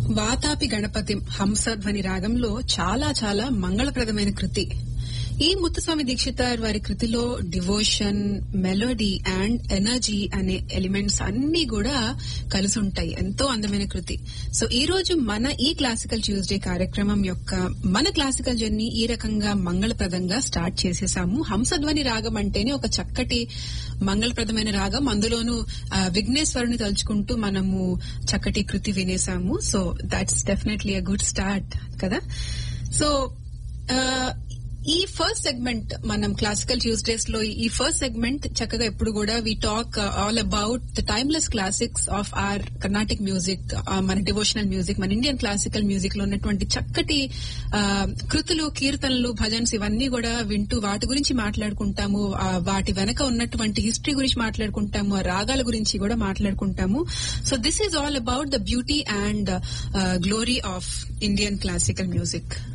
వాతాపి గణపతి హంసధ్వని రాగంలో చాలా చాలా మంగళప్రదమైన కృతి ఈ ముత్తుస్వామి దీక్షితార్ వారి కృతిలో డివోషన్ మెలోడీ అండ్ ఎనర్జీ అనే ఎలిమెంట్స్ అన్ని కూడా కలిసి ఉంటాయి ఎంతో అందమైన కృతి సో ఈ రోజు మన ఈ క్లాసికల్ ట్యూస్డే కార్యక్రమం యొక్క మన క్లాసికల్ జర్నీ ఈ రకంగా మంగళప్రదంగా స్టార్ట్ చేసేసాము హంసధ్వని రాగం అంటేనే ఒక చక్కటి మంగళప్రదమైన రాగం అందులోనూ ఆ, విఘ్నేశ్వరుని తలుచుకుంటూ మనము చక్కటి కృతి వినేసాము so that's definitely a good start కదా సో ఆ, ఈ ఫస్ట్ సెగ్మెంట్ మనం క్లాసికల్ ట్యూస్డేస్ లో ఈ ఫస్ట్ సెగ్మెంట్ చక్కగా ఎప్పుడు కూడా we talk all about the timeless classics of our Carnatic music మన డివోషనల్ మ్యూజిక్ మన ఇండియన్ క్లాసికల్ మ్యూజిక్ లో ఉన్నటువంటి చక్కటి ఆ, కృతులు కీర్తనలు భజన్స్ ఇవన్నీ కూడా వింటూ వాటి గురించి మాట్లాడుకుంటాము ఆ, వాటి వెనక ఉన్నటువంటి హిస్టరీ గురించి మాట్లాడుకుంటాము ఆ రాగాల గురించి కూడా మాట్లాడుకుంటాము so this is all about the beauty and glory of Indian classical music